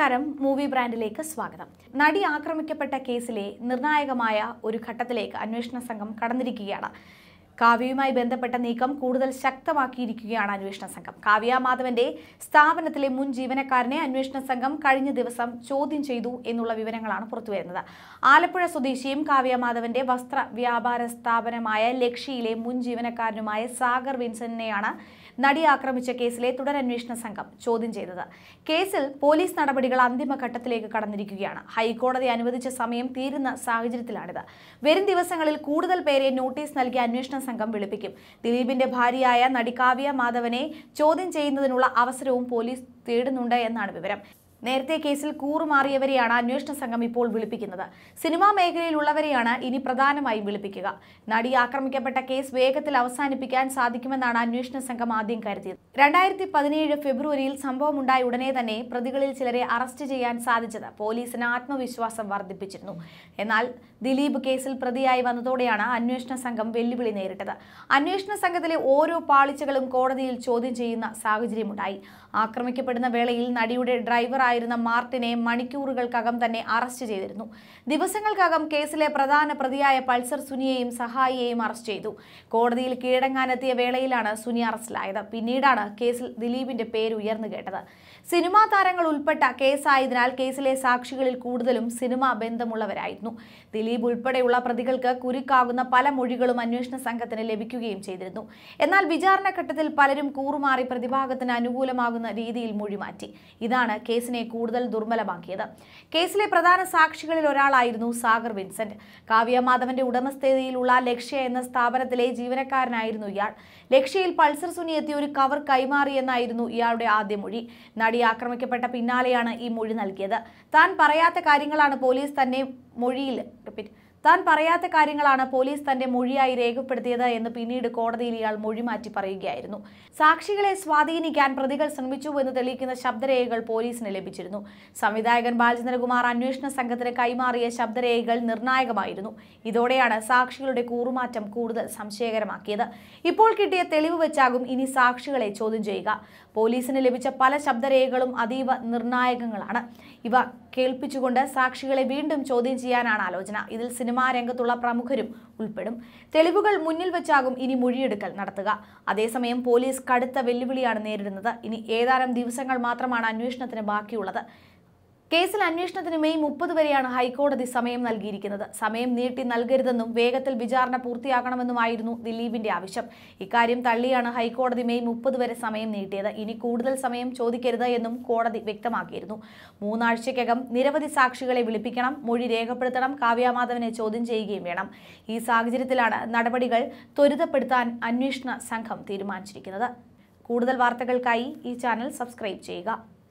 നമസ്കാരം മൂവി ബ്രാൻഡിലേക്ക് സ്വാഗതം നടി ആക്രമിക്കപ്പെട്ട കേസിലെ നിർണായകമായ ഒരു ഘട്ടത്തിലേക്ക് അന്വേഷണ സംഘം കടന്നിരിക്കുകയാണ് കാവ്യയുമായി ബന്ധപ്പെട്ട നീക്കം കൂടുതൽ ശക്തമാക്കിയിരിക്കുകയാണ് അന്വേഷണ സംഘം കാവ്യ മാധവന്റെ സ്ഥാപനത്തിലെ മുൻ ജീവനക്കാരനെ അന്വേഷണ സംഘം കഴിഞ്ഞ ദിവസം ചോദ്യം ചെയ്തു എന്നുള്ള വിവരങ്ങളാണ് പുറത്തുവരുന്നത് ആലപ്പുഴ സ്വദേശിയും കാവ്യ മാധവന്റെ വസ്ത്ര വ്യാപാര സ്ഥാപനമായ ലക്ഷ്യയിലെ മുൻ ജീവനക്കാരനുമായ സാഗർ വിൻസെന്റിനെയാണ് നടി ആക്രമിച്ച കേസിലെ തുടരന്വേഷണ സംഘം ചോദ്യം ചെയ്തത് കേസിൽ പോലീസ് നടപടികൾ അന്തിമഘട്ടത്തിലേക്ക് കടന്നിരിക്കുകയാണ് ഹൈക്കോടതി അനുവദിച്ച സമയം തീരുന്ന സാഹചര്യത്തിലാണിത് വരും ദിവസങ്ങളിൽ കൂടുതൽ പേരെ നോട്ടീസ് നൽകി അന്വേഷണ സംഘം വിളിപ്പിക്കും ദിലീപിന്റെ ഭാര്യയായ നടി കാവ്യ മാധവനെ ചോദ്യം ചെയ്യുന്നതിനുള്ള അവസരവും പോലീസ് തേടുന്നുണ്ട് എന്നാണ് വിവരം നേരത്തെ കേസിൽ കൂറുമാറിയവരെയാണ് അന്വേഷണ സംഘം ഇപ്പോൾ വിളിപ്പിക്കുന്നത് സിനിമാ മേഖലയിലുള്ളവരെയാണ് ഇനി പ്രധാനമായും വിളിപ്പിക്കുക നടി ആക്രമിക്കപ്പെട്ട കേസ് വേഗത്തിൽ അവസാനിപ്പിക്കാൻ സാധിക്കുമെന്നാണ് അന്വേഷണ സംഘം ആദ്യം കരുതിയത് രണ്ടായിരത്തി പതിനേഴ് ഫെബ്രുവരിയിൽ സംഭവമുണ്ടായ ഉടനെ തന്നെ പ്രതികളിൽ ചിലരെ അറസ്റ്റ് ചെയ്യാൻ സാധിച്ചത് പോലീസിന് ആത്മവിശ്വാസം വർദ്ധിപ്പിച്ചിരുന്നു എന്നാൽ ദിലീപ് കേസിൽ പ്രതിയായി വന്നതോടെയാണ് അന്വേഷണ സംഘം വെല്ലുവിളി നേരിട്ടത് അന്വേഷണ സംഘത്തിലെ ഓരോ പാളിച്ചകളും കോടതിയിൽ ചോദ്യം ചെയ്യുന്ന സാഹചര്യമുണ്ടായി ആക്രമിക്കപ്പെടുന്ന വേളയിൽ നടിയുടെ ഡ്രൈവറായിരുന്ന മാർട്ടിനെ മണിക്കൂറുകൾക്കകം തന്നെ അറസ്റ്റ് ചെയ്തിരുന്നു ദിവസങ്ങൾക്കകം കേസിലെ പ്രധാന പ്രതിയായ പൾസർ സുനിയെയും സഹായിയെയും അറസ്റ്റ് ചെയ്തു കോടതിയിൽ കീഴടങ്ങാനെത്തിയ വേളയിലാണ് സുനി അറസ്റ്റിലായത് പിന്നീടാണ് കേസിൽ ദിലീപിന്റെ പേര് ഉയർന്നു കേട്ടത് സിനിമാ താരങ്ങൾ ഉൾപ്പെട്ട കേസായതിനാൽ കേസിലെ സാക്ഷികളിൽ കൂടുതലും സിനിമാ ബന്ധമുള്ളവരായിരുന്നു ദിലീപ് ഉൾപ്പെടെയുള്ള പ്രതികൾക്ക് കുരുക്കാകുന്ന പല മൊഴികളും അന്വേഷണ സംഘത്തിന് ലഭിക്കുകയും ചെയ്തിരുന്നു എന്നാൽ വിചാരണ ഘട്ടത്തിൽ പലരും കൂറുമാറി പ്രതിഭാഗത്തിന് അനുകൂലമാകുന്ന രീതിയിൽ മൊഴി മാറ്റി ഇതാണ് കേസിനെ കൂടുതൽ ദുർബലമാക്കിയത് കേസിലെ പ്രധാന സാക്ഷികളിൽ ഒരാളായിരുന്നു സാഗർ വിൻസെന്റ് കാവ്യ മാധവന്റെ ഉടമസ്ഥതയിലുള്ള ലക്ഷ്യ എന്ന സ്ഥാപനത്തിലെ ജീവനക്കാരനായിരുന്നു ഇയാൾ ലക്ഷ്യയിൽ പൾസർ സുനി എത്തിയ ഒരു കവർ കൈമാറിയെന്നായിരുന്നു ഇയാളുടെ ആദ്യ മൊഴി നടി ആക്രമിക്കപ്പെട്ട പിന്നാലെയാണ് ഈ മൊഴി നൽകിയത് താൻ പറയാത്ത കാര്യങ്ങളാണ് പോലീസ് തന്നെ മൊഴിയിൽ റിപ്പീറ്റ് താൻ പറയാത്ത കാര്യങ്ങളാണ് പോലീസ് തന്റെ മൊഴിയായി രേഖപ്പെടുത്തിയത് എന്ന് പിന്നീട് കോടതിയിൽ ഇയാൾ മൊഴി മാറ്റി പറയുകയായിരുന്നു സാക്ഷികളെ സ്വാധീനിക്കാൻ പ്രതികൾ ശ്രമിച്ചുവെന്ന് തെളിയിക്കുന്ന ശബ്ദരേഖകൾ പോലീസിന് ലഭിച്ചിരുന്നു സംവിധായകൻ ബാലചന്ദ്രകുമാർ അന്വേഷണ സംഘത്തിന് കൈമാറിയ ശബ്ദരേഖകൾ നിർണായകമായിരുന്നു ഇതോടെയാണ് സാക്ഷികളുടെ കൂറുമാറ്റം കൂടുതൽ സംശയകരമാക്കിയത് ഇപ്പോൾ കിട്ടിയ തെളിവ് വെച്ചാകും ഇനി സാക്ഷികളെ ചോദ്യം ചെയ്യുക പോലീസിന് ലഭിച്ച പല ശബ്ദരേഖകളും അതീവ നിർണായകങ്ങളാണ് ഇവ കേൾപ്പിച്ചുകൊണ്ട് സാക്ഷികളെ വീണ്ടും ചോദ്യം ചെയ്യാനാണ് ആലോചന ഇതിൽ സിനിമാ രംഗത്തുള്ള പ്രമുഖരും ഉൾപ്പെടും തെളിവുകൾ മുന്നിൽ വെച്ചാകും ഇനി മൊഴിയെടുക്കൽ നടത്തുക അതേസമയം പോലീസ് കടുത്ത വെല്ലുവിളിയാണ് നേരിടുന്നത് ഇനി ഏതാനും ദിവസങ്ങൾ മാത്രമാണ് അന്വേഷണത്തിന് ബാക്കിയുള്ളത് കേസിൽ അന്വേഷണത്തിന് മെയ് മുപ്പത് വരെയാണ് ഹൈക്കോടതി സമയം നൽകിയിരിക്കുന്നത് സമയം നീട്ടി നൽകരുതെന്നും വേഗത്തിൽ വിചാരണ പൂർത്തിയാക്കണമെന്നുമായിരുന്നു ദിലീപിന്റെ ആവശ്യം ഇക്കാര്യം തള്ളിയാണ് ഹൈക്കോടതി മെയ് മുപ്പത് വരെ സമയം നീട്ടിയത് ഇനി കൂടുതൽ സമയം ചോദിക്കരുത് എന്നും കോടതി വ്യക്തമാക്കിയിരുന്നു മൂന്നാഴ്ചയ്ക്കകം നിരവധി സാക്ഷികളെ വിളിപ്പിക്കണം മൊഴി രേഖപ്പെടുത്തണം കാവ്യമാധവനെ ചോദ്യം ചെയ്യുകയും വേണം ഈ സാഹചര്യത്തിലാണ് നടപടികൾ ത്വരിതപ്പെടുത്താൻ അന്വേഷണ സംഘം തീരുമാനിച്ചിരിക്കുന്നത് കൂടുതൽ വാർത്തകൾക്കായി ഈ ചാനൽ സബ്സ്ക്രൈബ് ചെയ്യുക